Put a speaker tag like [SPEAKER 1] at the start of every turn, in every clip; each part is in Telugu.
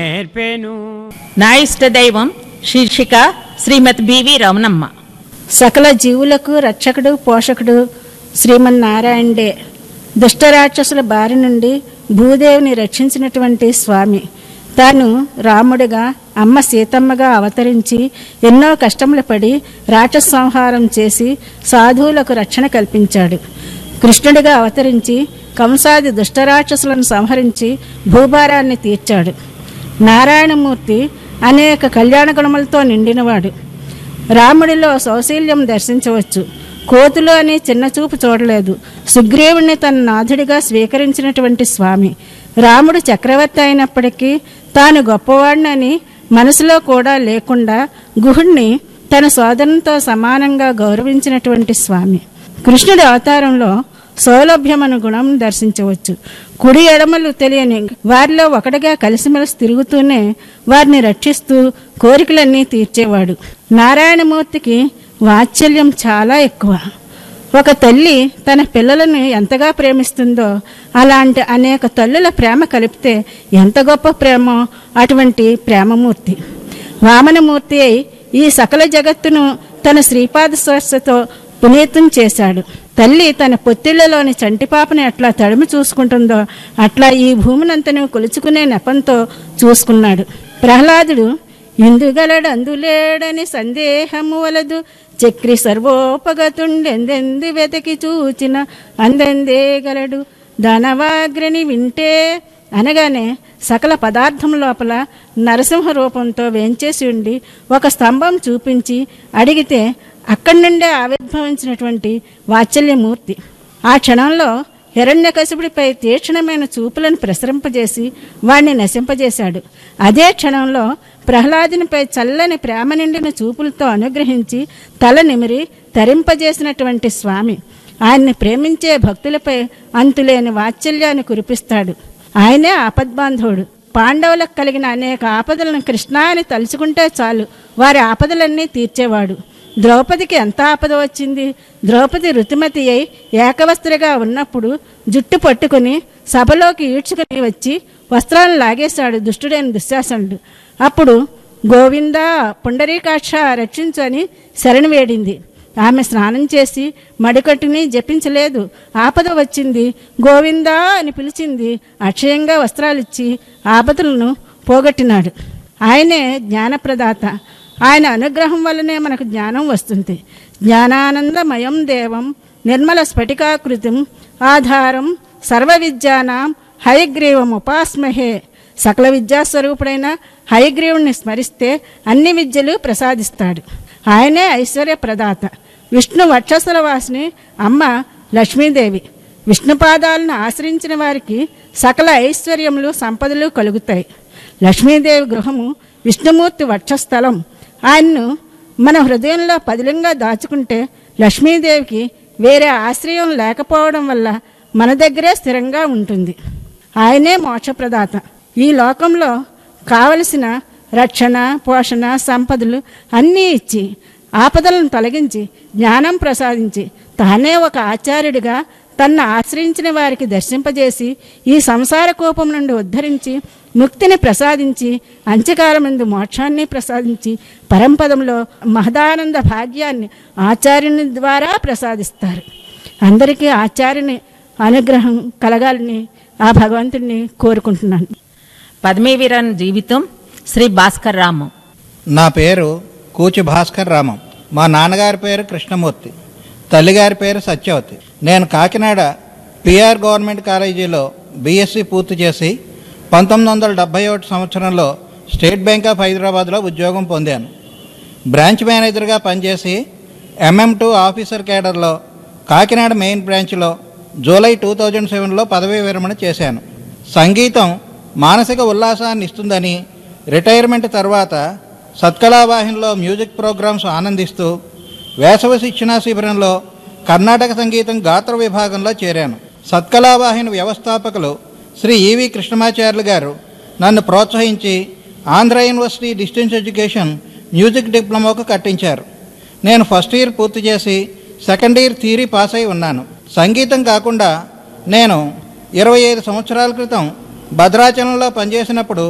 [SPEAKER 1] నేర్పేను
[SPEAKER 2] నా ఇష్ట దైవం శీర్షిక శ్రీమతి బివి రమణమ్మ
[SPEAKER 3] సకల జీవులకు రక్షకుడు పోషకుడు శ్రీమన్నారాయణుడే దుష్టరాక్షసుల బారి నుండి భూదేవిని రక్షించినటువంటి స్వామి తాను రాముడిగా అమ్మ సీతమ్మగా అవతరించి ఎన్నో కష్టములు పడి రాక్షస సంహారం చేసి సాధువులకు రక్షణ కల్పించాడు కృష్ణుడిగా అవతరించి కంసాది దుష్టరాక్షసులను సంహరించి భూభారాన్ని తీర్చాడు నారాయణమూర్తి అనేక కళ్యాణ గుణములతో నిండినవాడు రాముడిలో సౌశీల్యం దర్శించవచ్చు కోతులు అని చిన్న చూపు చూడలేదు సుగ్రీవుణ్ణి తన నాథుడిగా స్వీకరించినటువంటి స్వామి రాముడు చక్రవర్తి అయినప్పటికీ తాను గొప్పవాడినని మనసులో కూడా లేకుండా గుహుణ్ణి తన సోదరునితో సమానంగా గౌరవించినటువంటి స్వామి కృష్ణుడి అవతారంలో సౌలభ్యమను గుణం దర్శించవచ్చు కుడి ఎడమలు తెలియని వారిలో ఒకటిగా కలిసిమెలిసి తిరుగుతూనే వారిని రక్షిస్తూ కోరికలన్నీ తీర్చేవాడు నారాయణమూర్తికి వాత్సల్యం చాలా ఎక్కువ ఒక తల్లి తన పిల్లలను ఎంతగా ప్రేమిస్తుందో అలాంటి అనేక తల్లుల ప్రేమ కలిపితే ఎంత గొప్ప ప్రేమో అటువంటి ప్రేమమూర్తి వామనమూర్తి అయి ఈ సకల జగత్తును తన శ్రీపాద స్పర్శతో పునీతం చేశాడు తల్లి తన పొత్తిళ్లలోని చంటిపాపని ఎట్లా తడిమి చూసుకుంటుందో అట్లా ఈ భూమినంతను కొలుచుకునే నెపంతో చూసుకున్నాడు ప్రహ్లాదుడు ఇందుగలడు అందులేడని సందేహము వలదు చక్రి సర్వోపగతుండెందెంది వెతకి చూచిన అందెందేగలడు ధనవాగ్రని వింటే అనగానే సకల పదార్థం లోపల నరసింహ రూపంతో వేంచేసి ఉండి ఒక స్తంభం చూపించి అడిగితే అక్కడి నుండే ఆవిర్భవించినటువంటి వాత్సల్యమూర్తి ఆ క్షణంలో హిరణ్యకశిపుడిపై తీక్షణమైన చూపులను ప్రసరింపజేసి వాణ్ణి నశింపజేశాడు అదే క్షణంలో ప్రహ్లాదునిపై చల్లని ప్రేమ నిండిన చూపులతో అనుగ్రహించి తల నిమిరి తరింపజేసినటువంటి స్వామి ఆయన్ని ప్రేమించే భక్తులపై అంతులేని వాత్సల్యాన్ని కురిపిస్తాడు ఆయనే ఆపద్బాంధవుడు పాండవులకు కలిగిన అనేక ఆపదలను కృష్ణ అని తలుచుకుంటే చాలు వారి ఆపదలన్నీ తీర్చేవాడు ద్రౌపదికి ఎంత ఆపద వచ్చింది ద్రౌపది రుతుమతి అయి ఏకవస్త్రగా ఉన్నప్పుడు జుట్టు పట్టుకుని సభలోకి ఈడ్చుకుని వచ్చి వస్త్రాలను లాగేశాడు దుష్టుడైన దుశ్శాసనుడు అప్పుడు గోవిందా పుండరీకాక్ష రక్షించు అని శరణు వేడింది ఆమె స్నానం చేసి మడికట్టుని జపించలేదు ఆపద వచ్చింది గోవిందా అని పిలిచింది అక్షయంగా వస్త్రాలిచ్చి ఆపదలను పోగొట్టినాడు ఆయనే జ్ఞానప్రదాత ఆయన అనుగ్రహం వల్లనే మనకు జ్ఞానం వస్తుంది జ్ఞానానందమయం దేవం నిర్మల స్ఫటికాకృతిం ఆధారం సర్వ విద్యానాం హయగ్రీవం ఉపాస్మహే సకల విద్యాస్వరూపుడైన హయగ్రీవుణ్ణి స్మరిస్తే అన్ని విద్యలు ప్రసాదిస్తాడు ఆయనే ఐశ్వర్య ప్రదాత విష్ణు వక్షస్థల వాసిని అమ్మ లక్ష్మీదేవి విష్ణుపాదాలను ఆశ్రయించిన వారికి సకల ఐశ్వర్యములు సంపదలు కలుగుతాయి లక్ష్మీదేవి గృహము విష్ణుమూర్తి వక్షస్థలం ఆయన్ను మన హృదయంలో పదిలంగా దాచుకుంటే లక్ష్మీదేవికి వేరే ఆశ్రయం లేకపోవడం వల్ల మన దగ్గరే స్థిరంగా ఉంటుంది ఆయనే మోక్షప్రదాత ఈ లోకంలో కావలసిన రక్షణ పోషణ సంపదలు అన్నీ ఇచ్చి ఆపదలను తొలగించి జ్ఞానం ప్రసాదించి తానే ఒక ఆచార్యుడిగా తన్ను ఆశ్రయించిన వారికి దర్శింపజేసి ఈ సంసార కోపం నుండి ఉద్ధరించి ముక్తిని ప్రసాదించి అంత్యకాలమందు మోక్షాన్ని ప్రసాదించి పరంపదంలో మహదానంద భాగ్యాన్ని ఆచార్యుని ద్వారా ప్రసాదిస్తారు అందరికీ ఆచార్యుని అనుగ్రహం కలగాలని ఆ భగవంతుడిని కోరుకుంటున్నాను
[SPEAKER 2] పద్మీవీరన్ జీవితం శ్రీ భాస్కర్ రామం
[SPEAKER 4] నా పేరు కూచి భాస్కర్ రామం మా నాన్నగారి పేరు కృష్ణమూర్తి తల్లిగారి పేరు సత్యవతి నేను కాకినాడ పిఆర్ గవర్నమెంట్ కాలేజీలో బీఎస్సీ పూర్తి చేసి పంతొమ్మిది వందల డెబ్భై ఒకటి సంవత్సరంలో స్టేట్ బ్యాంక్ ఆఫ్ హైదరాబాద్లో ఉద్యోగం పొందాను బ్రాంచ్ మేనేజర్గా పనిచేసి ఎంఎం టూ ఆఫీసర్ కేడర్లో కాకినాడ మెయిన్ బ్రాంచ్లో జూలై టూ థౌజండ్ సెవెన్లో పదవీ విరమణ చేశాను సంగీతం మానసిక ఉల్లాసాన్ని ఇస్తుందని రిటైర్మెంట్ తర్వాత సత్కళావాహినిలో మ్యూజిక్ ప్రోగ్రామ్స్ ఆనందిస్తూ వేసవి శిక్షణా శిబిరంలో కర్ణాటక సంగీతం గాత్ర విభాగంలో చేరాను సత్కళావాహిని వ్యవస్థాపకులు శ్రీ ఈవి కృష్ణమాచార్యులు గారు నన్ను ప్రోత్సహించి Andhra university distance education music డిప్లొమాకు కట్టించారు నేను ఫస్ట్ ఇయర్ పూర్తి చేసి సెకండ్ ఇయర్ థియరీ పాస్ అయి ఉన్నాను సంగీతం కాకుండా నేను ఇరవై ఐదు సంవత్సరాల క్రితం భద్రాచలంలో పనిచేసినప్పుడు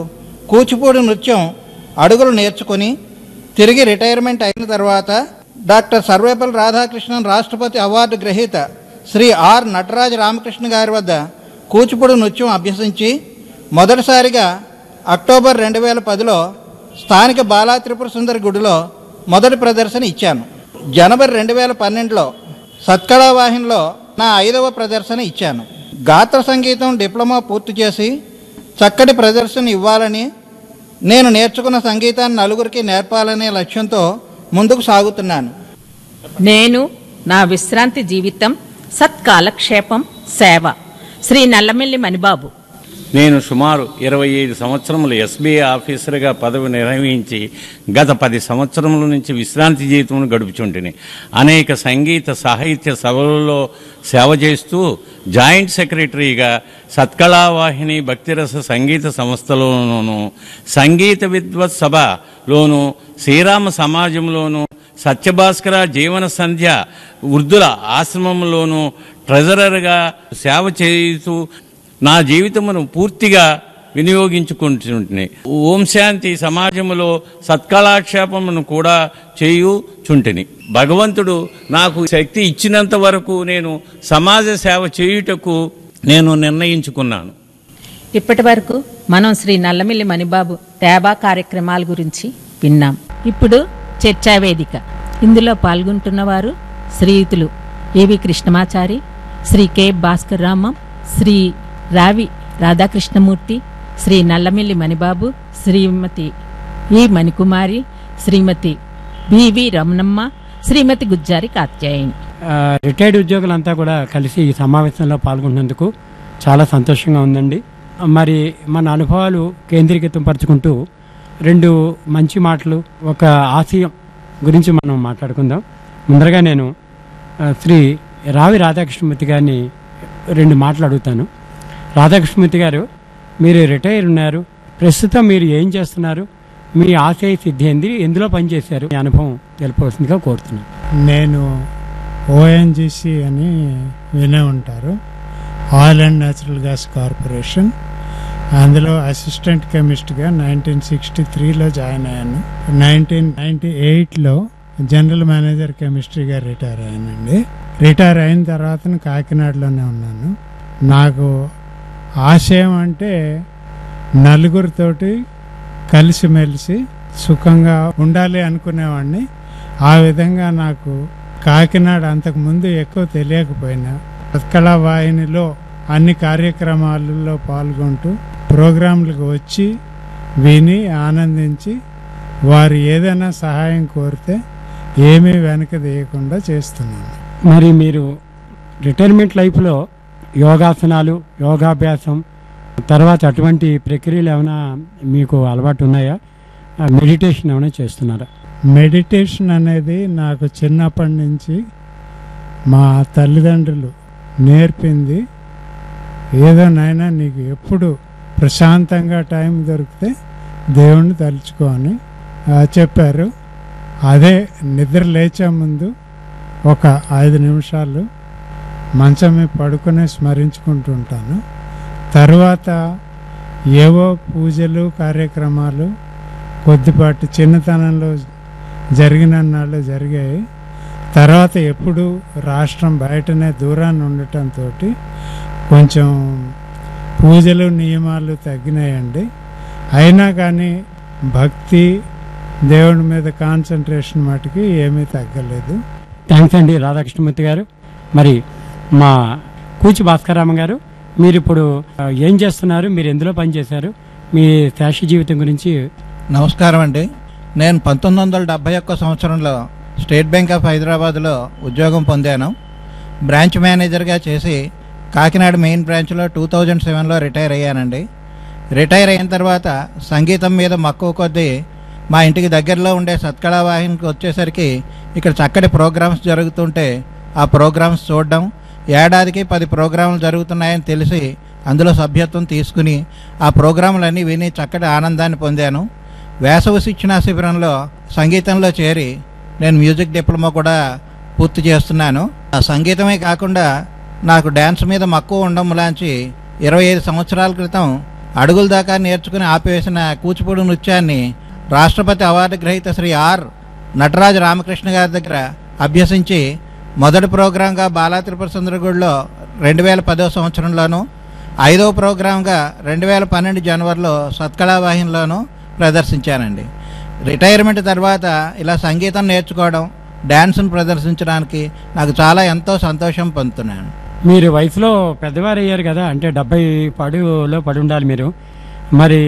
[SPEAKER 4] కూచిపూడి నృత్యం అడుగులు నేర్చుకొని తిరిగి రిటైర్మెంట్ అయిన తర్వాత డాక్టర్ సర్వేపల్లి రాధాకృష్ణన్ రాష్ట్రపతి అవార్డు గ్రహీత శ్రీ ఆర్ నటరాజ రామకృష్ణ గారి వద్ద కూచిపూడి నృత్యం అభ్యసించి మొదటిసారిగా అక్టోబర్ రెండు వేల పదిలో స్థానిక బాలా త్రిపుర సుందరి గుడిలో మొదటి ప్రదర్శన ఇచ్చాను జనవరి రెండు వేల పన్నెండులో సత్కళా వాహినిలో నా ఐదవ ప్రదర్శన ఇచ్చాను గాత్ర సంగీతం డిప్లొమా పూర్తి చేసి చక్కటి ప్రదర్శన ఇవ్వాలని నేను నేర్చుకున్న సంగీతాన్ని నలుగురికి నేర్పాలనే లక్ష్యంతో ముందుకు సాగుతున్నాను
[SPEAKER 2] నేను నా విశ్రాంతి జీవితం సత్కాలక్షేపం సేవ శ్రీ నల్లమిల్లి మణిబాబు
[SPEAKER 1] నేను సుమారు ఇరవై ఐదు సంవత్సరములు ఎస్బీఐ ఆఫీసర్గా పదవి నిర్వహించి గత పది సంవత్సరముల నుంచి విశ్రాంతి జీవితమును గడుపుచుంటిని అనేక సంగీత సాహిత్య సభలలో సేవ చేస్తూ జాయింట్ సెక్రటరీగా సత్కళావాహిని భక్తిరస సంగీత సంస్థలోనూ సంగీత విద్వత్ సభలోను శ్రీరామ సమాజంలోను సత్యభాస్కర జీవన సంధ్య వృద్ధుల ఆశ్రమంలోనూ ట్రెజరర్గా సేవ చేస్తూ నా జీవితమును పూర్తిగా వినియోగించుకుంటుంటే ఓం శాంతి సమాజములో సత్కళాక్షేపమును కూడా చేయుచుంటిని భగవంతుడు నాకు శక్తి ఇచ్చినంత వరకు నేను సమాజ సేవ చేయుటకు నేను నిర్ణయించుకున్నాను
[SPEAKER 2] ఇప్పటి వరకు మనం శ్రీ నల్లమిల్లి మణిబాబు తేబా కార్యక్రమాల గురించి విన్నాం ఇప్పుడు చర్చా వేదిక ఇందులో పాల్గొంటున్న వారు శ్రీయుతులు AV Krishnamachari Shri K Bhaskar Ramam Shri Ravi Radhakrishnamurthy Shri Nallamilli Manibabu Shrimati E Manikumari Shrimati BV Ramanamma Shrimati Gujjari Katyayani
[SPEAKER 5] ఆ, రిటైర్డ్ ఉద్యోగులంతా కూడా కలిసి ఈ సమావేశంలో పాల్గొన్నందుకు చాలా సంతోషంగా ఉందండి మరి మన అనుభవాలు కేంద్రీకృతం పరుచుకుంటూ రెండు మంచి మాటలు ఒక ఆశయం గురించి మనం మాట్లాడుకుందాం ముందరగా నేను ఆ, శ్రీ రావి రాధాకృష్ణమూర్తి గారిని రెండు మాటలు అడుగుతాను రాధాకృష్ణమూర్తి గారు మీరు రిటైర్ ఉన్నారు ప్రస్తుతం మీరు ఏం చేస్తున్నారు మీ ఆశయ సిద్ధి ఏంది ఎందులో పనిచేశారు మీ అనుభవం తెలుపవలసిందిగా కోరుతున్నాను
[SPEAKER 6] నేను ఓఎన్జిసి అని వినే ఉంటారు oil and natural gas corporation అందులో అసిస్టెంట్ కెమిస్ట్గా నైన్టీన్ సిక్స్టీ త్రీలో జాయిన్ అయ్యాను నైన్టీన్ నైన్టీ ఎయిట్లో జనరల్ మేనేజర్ కెమిస్ట్రీగా రిటైర్ అయ్యానండి రిటైర్ అయిన తర్వాత కాకినాడలోనే ఉన్నాను నాకు ఆశయం అంటే నలుగురితోటి కలిసిమెలిసి సుఖంగా ఉండాలి అనుకునేవాడిని ఆ విధంగా నాకు కాకినాడ అంతకుముందు ఎక్కువ తెలియకపోయినా కళా వాహినిలో అన్ని కార్యక్రమాలలో పాల్గొంటూ ప్రోగ్రాంలకు వచ్చి విని ఆనందించి వారు ఏదైనా సహాయం కోరితే ఏమీ వెనక తీయకుండా చేస్తున్నాను
[SPEAKER 5] మరి మీరు రిటైర్మెంట్ లైఫ్లో యోగాసనాలు యోగాభ్యాసం తర్వాత అటువంటి ప్రక్రియలు ఏమైనా మీకు అలవాటు ఉన్నాయా ఆ, మెడిటేషన్ ఏమైనా చేస్తున్నారా
[SPEAKER 6] మెడిటేషన్ అనేది నాకు చిన్నప్పటి నుంచి మా తల్లిదండ్రులు నేర్పింది ఏదో నాయనా నీకు ఎప్పుడు ప్రశాంతంగా టైం దొరికితే దేవుణ్ణి తలుచుకో అని ఆ, చెప్పారు అదే నిద్ర లేచే ముందు ఒక ఐదు నిమిషాలు మంచం మీద పడుకునే స్మరించుకుంటుంటాను తర్వాత ఏవో పూజలు కార్యక్రమాలు కొద్దిపాటి చిన్నతనంలో జరిగిన నాళ్ళు జరిగాయి తర్వాత ఎప్పుడు రాష్ట్రం బయటనే దూరాన్ని ఉండటంతో కొంచెం పూజలు నియమాలు తగ్గినాయండి అయినా కానీ భక్తి దేవుడి మీద కాన్సన్ట్రేషన్ మటుకి ఏమీ తగ్గలేదు
[SPEAKER 5] థ్యాంక్స్ అండి రాధాకృష్ణమూర్తి గారు మరి మా కూచి భాస్కరరామ గారు మీరు ఇప్పుడు ఆ, ఏం చేస్తున్నారు మీరు ఎందులో పనిచేశారు మీ శేష జీవితం గురించి
[SPEAKER 4] నమస్కారం అండి నేను పంతొమ్మిది వందల డెబ్బై ఒక్క సంవత్సరంలో స్టేట్ బ్యాంక్ ఆఫ్ హైదరాబాద్లో ఉద్యోగం పొందాను బ్రాంచ్ మేనేజర్గా చేసి కాకినాడ మెయిన్ బ్రాంచ్లో టూ థౌజండ్ సెవెన్లో రిటైర్ అయ్యానండి రిటైర్ అయిన తర్వాత సంగీతం మీద మక్కువ కొద్దీ మా ఇంటికి దగ్గరలో ఉండే సత్కళా వాహినికి వచ్చేసరికి ఇక్కడ చక్కటి ప్రోగ్రామ్స్ జరుగుతుంటే ఆ ప్రోగ్రామ్స్ చూడడం ఏడాదికి పది ప్రోగ్రాంలు జరుగుతున్నాయని తెలిసి అందులో సభ్యత్వం తీసుకుని ఆ ప్రోగ్రాంలన్నీ విని చక్కటి ఆనందాన్ని పొందాను వేసవి శిక్షణా శిబిరంలో సంగీతంలో చేరి నేను మ్యూజిక్ డిప్లొమా కూడా పూర్తి చేస్తున్నాను ఆ సంగీతమే కాకుండా నాకు డ్యాన్స్ మీద మక్కువ ఉండడం లాంచి ఇరవై ఐదు సంవత్సరాల క్రితం అడుగుల దాకా నేర్చుకుని ఆపివేసిన కూచిపూడి నృత్యాన్ని రాష్ట్రపతి అవార్డు గ్రహీత శ్రీ ఆర్ నటరాజ రామకృష్ణ గారి దగ్గర అభ్యసించి మొదటి ప్రోగ్రాంగా బాలా త్రిపుర సుందరగూడలో రెండు వేల పదో సంవత్సరంలోను ఐదవ ప్రోగ్రాంగా రెండు వేల పన్నెండు జనవరిలో సత్కళావాహినిలోను ప్రదర్శించానండి రిటైర్మెంట్ తర్వాత ఇలా సంగీతం నేర్చుకోవడం డ్యాన్స్ను ప్రదర్శించడానికి నాకు చాలా ఎంతో సంతోషం పొందుతున్నాను
[SPEAKER 5] మీరు వయసులో పెద్దవారు అయ్యారు కదా అంటే డెబ్బై పడులో పడి ఉండాలి మీరు మరి